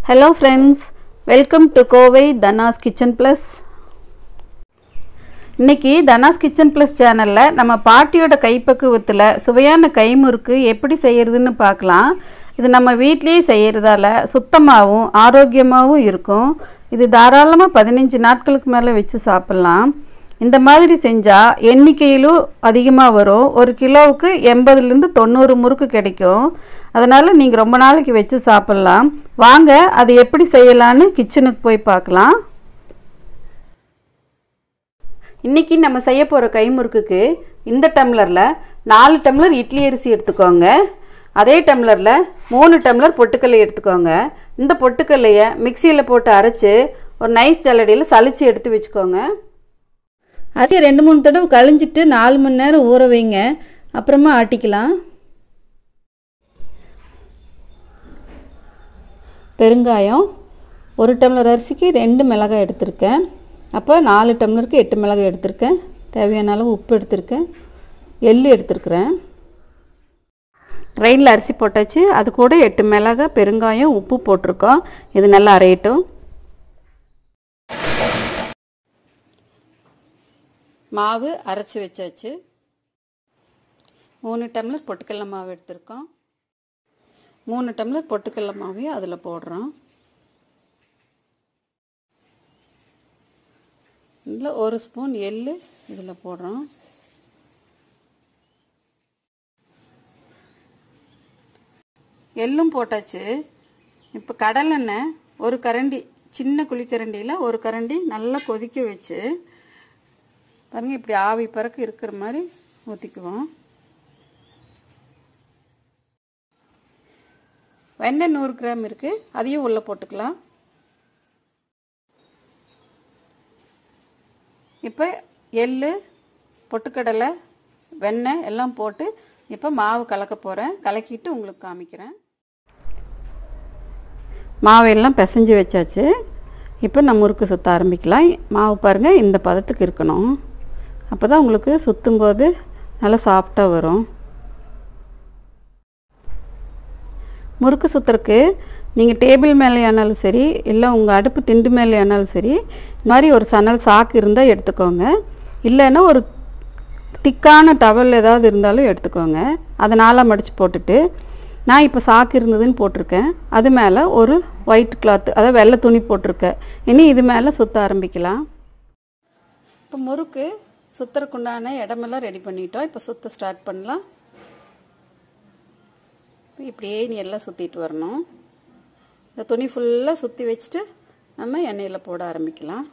hello friends welcome to Kovai Thanas kitchen plus இன்னைக்கு Thanas kitchen plus சேனலில் நம்ம பாட்டியோட கைப்பக்குவத்தில் சுவையான கைமுறுக்கு எப்படி செய்யறதுன்னு பார்க்கலாம் இது நம்ம வீட்லேயே செய்கிறதால சுத்தமாகவும் ஆரோக்கியமாகவும் இருக்கும் இது தாராளமாக பதினஞ்சு நாட்களுக்கு மேலே வச்சு சாப்பிட்லாம் இந்த மாதிரி செஞ்சால் எண்ணிக்கையிலும் அதிகமாக வரும் ஒரு கிலோவுக்கு எண்பதுலேருந்து தொண்ணூறு முறுக்கு கிடைக்கும் அதனால் நீங்கள் ரொம்ப நாளைக்கு வச்சு சாப்பிட்லாம் வாங்க அது எப்படி செய்யலான்னு கிச்சனுக்கு போய் பார்க்கலாம் இன்றைக்கி நம்ம செய்ய போகிற கைமுறுக்குக்கு இந்த டம்ளரில் நாலு டம்ளர் இட்லி அரிசி எடுத்துக்கோங்க அதே டம்ளரில் மூணு டம்ளர் பொட்டுக்கல்லை எடுத்துக்கோங்க இந்த பொட்டுக்கல்லையை மிக்சியில் போட்டு அரைச்சி ஒரு நைஸ் ஜல்லடியில் சளிச்சு எடுத்து வச்சுக்கோங்க அரிசியை ரெண்டு மூணு தடவை கழிஞ்சிட்டு நாலு மணி நேரம் ஊற வைங்க அப்புறமா ஆட்டிக்கலாம் பெருங்காயம் ஒரு டம்ளர் அரிசிக்கு ரெண்டு மிளகாய் எடுத்திருக்கேன் அப்போ நாலு டம்ளருக்கு எட்டு மிளகாய் எடுத்திருக்கேன் தேவையான அளவு உப்பு எடுத்திருக்கேன் எள்ளு எடுத்திருக்கிறேன் ட்ரெயினில் அரிசி போட்டாச்சு அது கூட எட்டு மிளகாய் பெருங்காயம் உப்பு போட்டிருக்கோம் இது நல்லா அரையட்டும் மாவு அரைச்சி வச்சாச்சு மூணு டம்ளர் பொட்டுக்கடல மாவு எடுத்திருக்கோம் மூணு டம்ளர் பொட்டுக்கடல மாவையும் அதில் போடுறோம் இதில் ஒரு ஸ்பூன் எள்ளு இதில் போடுறோம் எள்ளும் போட்டாச்சு இப்போ கடலெண்ணெய் ஒரு கரண்டி சின்ன குழிக்கரண்டியில் ஒரு கரண்டி நல்லா கொதிக்க வச்சு பாருங்கள் இப்படி ஆவி பறக்க இருக்கிற மாதிரி ஊற்றிக்குவோம் வெண்ணெய் நூறு கிராம் இருக்குது அதையும் உள்ளே போட்டுக்கலாம் இப்போ எள் பொட்டுக்கடலை வெண்ணெய் எல்லாம் போட்டு இப்போ மாவு கலக்க போகிறேன் கலக்கிட்டு உங்களுக்கு காமிக்கிறேன் மாவையெல்லாம் பிசைஞ்சு வச்சாச்சு இப்போ நம்ம முறுக்கு சுற்ற ஆரம்பிக்கலாம் மாவு பாருங்கள் இந்த பதத்துக்கு இருக்கணும் அப்போ தான் உங்களுக்கு சுற்றும்போது நல்லா சாஃப்டாக வரும் முறுக்கு சுற்றுறக்கு நீங்கள் டேபிள் மேலே ஆனாலும் சரி இல்லை உங்கள் அடுப்பு திண்டு மேலே ஆனாலும் சரி இந்த மாதிரி ஒரு சணல் சாக்கு இருந்தால் எடுத்துக்கோங்க இல்லைன்னா ஒரு திக்கான டவல் ஏதாவது இருந்தாலும் எடுத்துக்கோங்க அதை நாளாக மடித்து போட்டுட்டு நான் இப்போ சாக்கு இருந்ததுன்னு போட்டிருக்கேன் அது மேலே ஒரு ஒயிட் கிளாத் அதாவது வெள்ளை துணி போட்டிருக்கேன் இனி இது மேலே சுற்ற ஆரம்பிக்கலாம் இப்போ முறுக்கு சுற்றுறக்குண்டான இடமெல்லாம் ரெடி பண்ணிட்டோம் இப்போ சுற்ற ஸ்டார்ட் பண்ணலாம் இப்படியே நீ எல்லாம் சுற்றிட்டு வரணும் இந்த துணி ஃபுல்லாக சுற்றி வச்சுட்டு நம்ம எண்ணெயில் போட ஆரம்பிக்கலாம்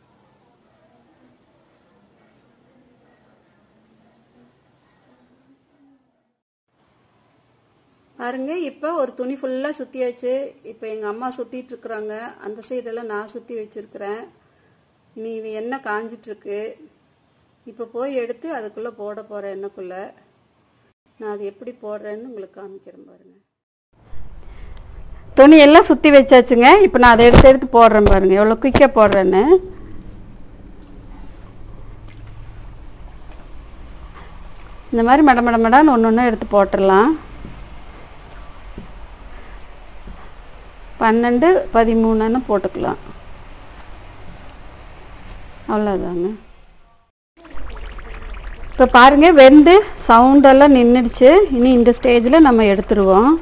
பாருங்க இப்போ ஒரு துணி ஃபுல்லாக சுற்றியாச்சு இப்போ எங்கள் அம்மா சுற்றிட்டு இருக்கிறாங்க அந்த சைடெல்லாம் நான் சுற்றி வச்சுருக்கிறேன் இனி இது எண்ணெய் காஞ்சிட்ருக்கு இப்போ போய் எடுத்து அதுக்குள்ளே போட போகிறேன் எண்ணெய்க்குள்ளே நான் அது எப்படி போடுறேன்னு உங்களுக்கு காமிக்கிறேன் பாருங்க துணி எல்லாம் சுற்றி வச்சாச்சுங்க இப்போ நான் அதை எடுத்து எடுத்து போடுறேன் பாருங்க எவ்வளோ குயிக்காக போடுறேன்னு இந்த மாதிரி மட மட மடான்னு ஒன்று ஒன்று எடுத்து போட்டுடலாம் பன்னெண்டு பதிமூணுன்னு போட்டுக்கலாம் அவ்வளோதாங்க இப்போ பாருங்கள் வெந்து சவுண்டெல்லாம் நின்றுடுச்சு இனி இந்த ஸ்டேஜில் நம்ம எடுத்துருவோம்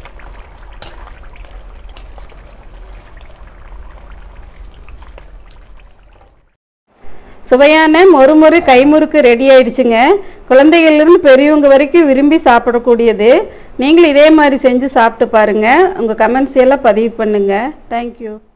சுவையான மொறுமொறு கைமுறுக்கு ரெடி ஆயிடுச்சுங்க குழந்தைகள்லேருந்து பெரியவங்க வரைக்கும் விரும்பி சாப்பிடக்கூடியது நீங்களும் இதே மாதிரி செஞ்சு சாப்பிட்டு பாருங்கள் உங்கள் கமெண்ட்ஸ் எல்லாம் பதிவு பண்ணுங்கள் தேங்க்யூ